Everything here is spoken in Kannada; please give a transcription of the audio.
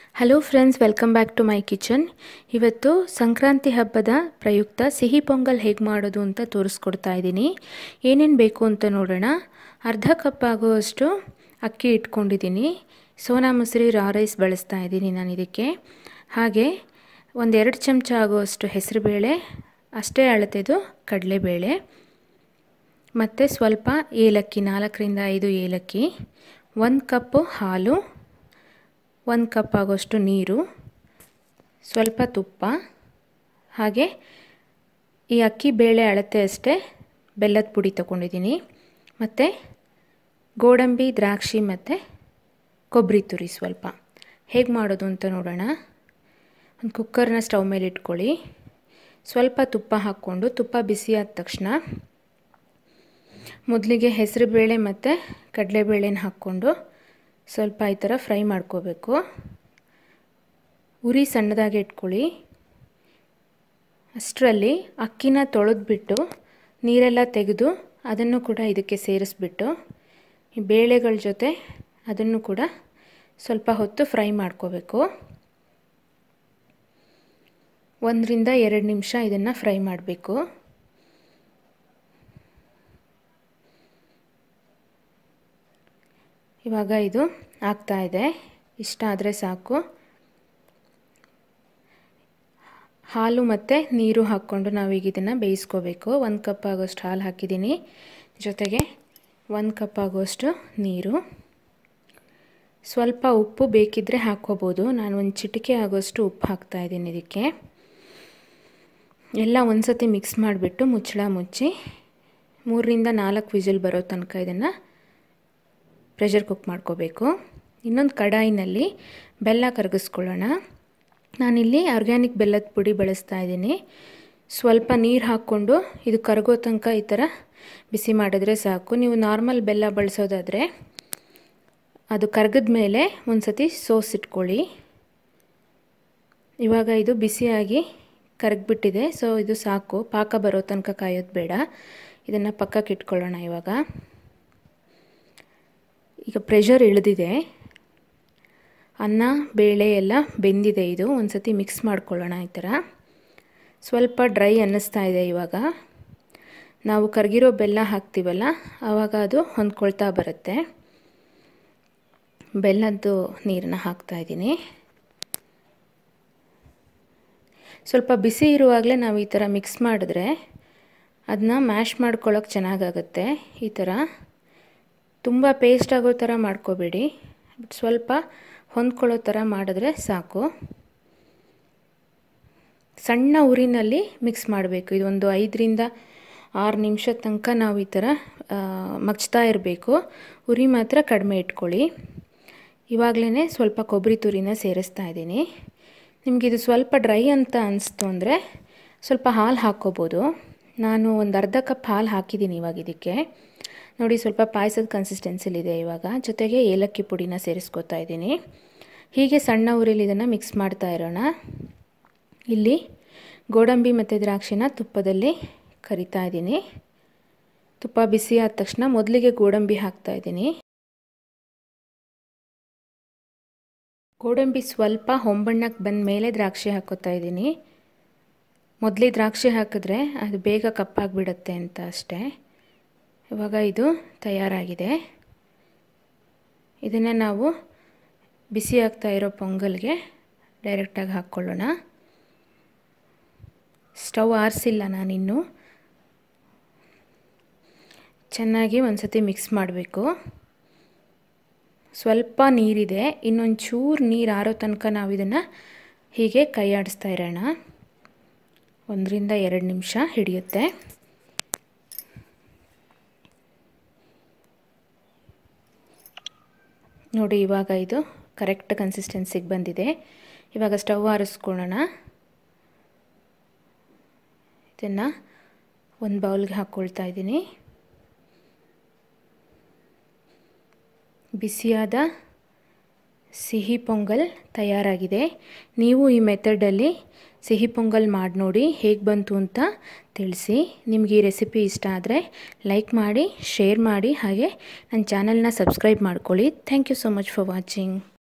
hello friends welcome back to my kitchen ಇವತ್ತು ಸಂಕ್ರಾಂತಿ ಹಬ್ಬದ ಪ್ರಯುಕ್ತ ಸಿಹಿ ಪೊಂಗಲ್ ಹೇಗೆ ಮಾಡೋದು ಅಂತ ತೋರಿಸ್ಕೊಡ್ತಾ ಇದ್ದೀನಿ ಏನೇನು ಬೇಕು ಅಂತ ನೋಡೋಣ ಅರ್ಧ ಕಪ್ ಆಗುವಷ್ಟು ಅಕ್ಕಿ ಇಟ್ಕೊಂಡಿದ್ದೀನಿ ಸೋನಾ ಮಸೂರಿ ರಾ ರೈಸ್ ಬಳಸ್ತಾ ಇದ್ದೀನಿ ನಾನು ಇದಕ್ಕೆ ಹಾಗೆ ಒಂದೆರಡು ಚಮಚ ಆಗುವಷ್ಟು ಹೆಸರುಬೇಳೆ ಅಷ್ಟೇ ಅಳತೆದು ಕಡಲೆಬೇಳೆ ಮತ್ತು ಸ್ವಲ್ಪ ಏಲಕ್ಕಿ ನಾಲ್ಕರಿಂದ ಐದು ಏಲಕ್ಕಿ ಒಂದು ಕಪ್ಪು ಹಾಲು ಒಂದು ಕಪ್ ಆಗೋಷ್ಟು ನೀರು ಸ್ವಲ್ಪ ತುಪ್ಪ ಹಾಗೆ ಈ ಅಕ್ಕಿ ಬೇಳೆ ಅಳತೆ ಅಷ್ಟೇ ಬೆಲ್ಲದ ಪುಡಿ ತೊಗೊಂಡಿದ್ದೀನಿ ಮತ್ತು ಗೋಡಂಬಿ ದ್ರಾಕ್ಷಿ ಮತ್ತು ಕೊಬ್ಬರಿ ತುರಿ ಸ್ವಲ್ಪ ಹೇಗೆ ಮಾಡೋದು ಅಂತ ನೋಡೋಣ ಒಂದು ಕುಕ್ಕರ್ನ ಸ್ಟವ್ ಮೇಲೆ ಇಟ್ಕೊಳ್ಳಿ ಸ್ವಲ್ಪ ತುಪ್ಪ ಹಾಕ್ಕೊಂಡು ತುಪ್ಪ ಬಿಸಿ ಆದ ತಕ್ಷಣ ಮೊದಲಿಗೆ ಹೆಸರುಬೇಳೆ ಮತ್ತು ಕಡಲೆಬೇಳೆನ ಹಾಕ್ಕೊಂಡು ಸ್ವಲ್ಪ ಈ ಥರ ಫ್ರೈ ಮಾಡ್ಕೋಬೇಕು ಉರಿ ಸಣ್ಣದಾಗಿ ಇಟ್ಕೊಳ್ಳಿ ಅಷ್ಟರಲ್ಲಿ ಅಕ್ಕಿನ ತೊಳೆದ್ಬಿಟ್ಟು ನೀರೆಲ್ಲ ತೆಗೆದು ಅದನ್ನು ಕೂಡ ಇದಕ್ಕೆ ಸೇರಿಸ್ಬಿಟ್ಟು ಈ ಬೇಳೆಗಳ ಜೊತೆ ಅದನ್ನು ಕೂಡ ಸ್ವಲ್ಪ ಹೊತ್ತು ಫ್ರೈ ಮಾಡ್ಕೋಬೇಕು ಒಂದರಿಂದ ಎರಡು ನಿಮಿಷ ಇದನ್ನು ಫ್ರೈ ಮಾಡಬೇಕು ಇವಾಗ ಇದು ಆಗ್ತಾ ಇದೆ ಇಷ್ಟ ಆದರೆ ಸಾಕು ಹಾಲು ಮತ್ತು ನೀರು ಹಾಕ್ಕೊಂಡು ನಾವೀಗ ಇದನ್ನು ಬೇಯಿಸ್ಕೋಬೇಕು ಒಂದು ಕಪ್ ಆಗೋಷ್ಟು ಹಾಲು ಹಾಕಿದ್ದೀನಿ ಜೊತೆಗೆ ಒಂದು ಕಪ್ ಆಗೋಷ್ಟು ನೀರು ಸ್ವಲ್ಪ ಉಪ್ಪು ಬೇಕಿದ್ದರೆ ಹಾಕ್ಕೋಬೋದು ನಾನು ಒಂದು ಚಿಟಿಕೆ ಆಗೋಷ್ಟು ಉಪ್ಪು ಹಾಕ್ತಾಯಿದ್ದೀನಿ ಇದಕ್ಕೆ ಎಲ್ಲ ಒಂದು ಸತಿ ಮಿಕ್ಸ್ ಮಾಡಿಬಿಟ್ಟು ಮುಚ್ಚಳ ಮುಚ್ಚಿ ಮೂರರಿಂದ ನಾಲ್ಕು ವಿಸಿಲ್ ಬರೋ ತನಕ ಇದನ್ನು ಪ್ರೆಷರ್ ಕುಕ್ ಮಾಡ್ಕೋಬೇಕು ಇನ್ನೊಂದು ಕಡಾಯಿನಲ್ಲಿ ಬೆಲ್ಲ ಕರಗಿಸ್ಕೊಳ್ಳೋಣ ನಾನಿಲ್ಲಿ ಆರ್ಗ್ಯಾನಿಕ್ ಬೆಲ್ಲದ ಪುಡಿ ಬಳಸ್ತಾ ಇದ್ದೀನಿ ಸ್ವಲ್ಪ ನೀರು ಹಾಕ್ಕೊಂಡು ಇದು ಕರಗೋ ತನಕ ಈ ಥರ ಬಿಸಿ ಮಾಡಿದ್ರೆ ಸಾಕು ನೀವು ನಾರ್ಮಲ್ ಬೆಲ್ಲ ಬಳಸೋದಾದರೆ ಅದು ಕರಗದ ಮೇಲೆ ಒಂದು ಸತಿ ಸೋಸಿಟ್ಕೊಳ್ಳಿ ಇವಾಗ ಇದು ಬಿಸಿಯಾಗಿ ಕರಗಿಬಿಟ್ಟಿದೆ ಸೊ ಇದು ಸಾಕು ಪಾಕ ಬರೋ ತನಕ ಕಾಯೋದು ಬೇಡ ಇದನ್ನು ಪಕ್ಕಕ್ಕೆ ಇಟ್ಕೊಳ್ಳೋಣ ಇವಾಗ ಈಗ ಪ್ರೆಷರ್ ಇಳಿದಿದೆ ಅನ್ನ ಬೇಳೆ ಎಲ್ಲ ಬೆಂದಿದೆ ಇದು ಒಂದು ಸತಿ ಮಿಕ್ಸ್ ಮಾಡ್ಕೊಳ್ಳೋಣ ಈ ಥರ ಸ್ವಲ್ಪ ಡ್ರೈ ಅನ್ನಿಸ್ತಾ ಇದೆ ಇವಾಗ ನಾವು ಕರಗಿರೋ ಬೆಲ್ಲ ಹಾಕ್ತೀವಲ್ಲ ಆವಾಗ ಅದು ಹೊಂದ್ಕೊಳ್ತಾ ಬರುತ್ತೆ ಬೆಲ್ಲದ್ದು ನೀರನ್ನ ಹಾಕ್ತಾ ಇದ್ದೀನಿ ಸ್ವಲ್ಪ ಬಿಸಿ ಇರುವಾಗಲೇ ನಾವು ಈ ಥರ ಮಿಕ್ಸ್ ಮಾಡಿದ್ರೆ ಅದನ್ನ ಮ್ಯಾಶ್ ಮಾಡ್ಕೊಳ್ಳೋಕೆ ಚೆನ್ನಾಗಾಗುತ್ತೆ ಈ ಥರ ತುಂಬ ಪೇಸ್ಟ್ ಆಗೋ ಥರ ಮಾಡ್ಕೋಬೇಡಿ ಸ್ವಲ್ಪ ಹೊಂದ್ಕೊಳ್ಳೋ ಥರ ಮಾಡಿದ್ರೆ ಸಾಕು ಸಣ್ಣ ಉರಿನಲ್ಲಿ ಮಿಕ್ಸ್ ಮಾಡಬೇಕು ಇದೊಂದು ಐದರಿಂದ ಆರು ನಿಮಿಷ ತನಕ ನಾವು ಈ ಥರ ಮಗ್ಚ್ತಾ ಇರಬೇಕು ಉರಿ ಮಾತ್ರ ಕಡಿಮೆ ಇಟ್ಕೊಳ್ಳಿ ಇವಾಗಲೇ ಸ್ವಲ್ಪ ಕೊಬ್ಬರಿ ತುರಿನ ಸೇರಿಸ್ತಾ ಇದ್ದೀನಿ ನಿಮಗಿದು ಸ್ವಲ್ಪ ಡ್ರೈ ಅಂತ ಅನಿಸ್ತು ಅಂದರೆ ಸ್ವಲ್ಪ ಹಾಲು ಹಾಕ್ಕೋಬೋದು ನಾನು ಒಂದು ಅರ್ಧ ಕಪ್ ಹಾಲು ಹಾಕಿದ್ದೀನಿ ಇವಾಗ ಇದಕ್ಕೆ ನೋಡಿ ಸ್ವಲ್ಪ ಪಾಯಸದ ಕನ್ಸಿಸ್ಟೆನ್ಸಿಲಿದೆ ಇವಾಗ ಜೊತೆಗೆ ಏಲಕ್ಕಿ ಪುಡಿನ ಸೇರಿಸ್ಕೊತಾ ಇದ್ದೀನಿ ಹೀಗೆ ಸಣ್ಣ ಉರಿಲಿ ಇದನ್ನು ಮಿಕ್ಸ್ ಮಾಡ್ತಾ ಇರೋಣ ಇಲ್ಲಿ ಗೋಡಂಬಿ ಮತ್ತು ದ್ರಾಕ್ಷಿನ ತುಪ್ಪದಲ್ಲಿ ಕರಿತಾ ಇದ್ದೀನಿ ತುಪ್ಪ ಬಿಸಿ ಆದ ತಕ್ಷಣ ಮೊದಲಿಗೆ ಗೋಡಂಬಿ ಹಾಕ್ತಾ ಇದ್ದೀನಿ ಗೋಡಂಬಿ ಸ್ವಲ್ಪ ಹೊಂಬಣ್ಣಕ್ಕೆ ಬಂದ ಮೇಲೆ ದ್ರಾಕ್ಷಿ ಹಾಕೋತಾ ಇದ್ದೀನಿ ಮೊದಲೇ ದ್ರಾಕ್ಷಿ ಹಾಕಿದ್ರೆ ಅದು ಬೇಗ ಕಪ್ಪಾಗಿಬಿಡುತ್ತೆ ಅಂತ ಅಷ್ಟೇ ಇವಾಗ ಇದು ತಯಾರಾಗಿದೆ ಇದನ್ನು ನಾವು ಬಿಸಿ ಆಗ್ತಾ ಇರೋ ಪೊಂಗಲ್ಗೆ ಡೈರೆಕ್ಟಾಗಿ ಹಾಕ್ಕೊಳ್ಳೋಣ ಸ್ಟವ್ ಆರಿಸಿಲ್ಲ ನಾನಿನ್ನು ಚೆನ್ನಾಗಿ ಒಂದು ಸತಿ ಮಿಕ್ಸ್ ಮಾಡಬೇಕು ಸ್ವಲ್ಪ ನೀರಿದೆ ಇನ್ನೊಂದು ಚೂರು ನೀರು ಆರೋ ತನಕ ನಾವು ಇದನ್ನು ಹೀಗೆ ಕೈ ಆಡಿಸ್ತಾ ಇರೋಣ ಒಂದರಿಂದ ಎರಡು ನಿಮಿಷ ಹಿಡಿಯುತ್ತೆ ನೋಡಿ ಇವಾಗ ಇದು ಕರೆಕ್ಟ್ ಕನ್ಸಿಸ್ಟೆನ್ಸಿಗೆ ಬಂದಿದೆ ಇವಾಗ ಸ್ಟವ್ ಆರಿಸ್ಕೊಳ್ಳೋಣ ಇದನ್ನು ಒಂದು ಬೌಲ್ಗೆ ಹಾಕ್ಕೊಳ್ತಾ ಇದ್ದೀನಿ ಬಿಸಿಯಾದ ಸಿಹಿ ಪೊಂಗಲ್ ತಯಾರಾಗಿದೆ ನೀವು ಈ ಮೆಥಡಲ್ಲಿ ಸಿಹಿ ಪೊಂಗಲ್ ಮಾಡಿ ನೋಡಿ ಹೇಗೆ ಬಂತು ಅಂತ ತಿಳಿಸಿ ನಿಮಗೆ ಈ ರೆಸಿಪಿ ಇಷ್ಟ ಆದರೆ ಲೈಕ್ ಮಾಡಿ ಶೇರ್ ಮಾಡಿ ಹಾಗೆ ನನ್ನ ಚಾನಲ್ನ ಸಬ್ಸ್ಕ್ರೈಬ್ ಮಾಡ್ಕೊಳ್ಳಿ thank you so much for watching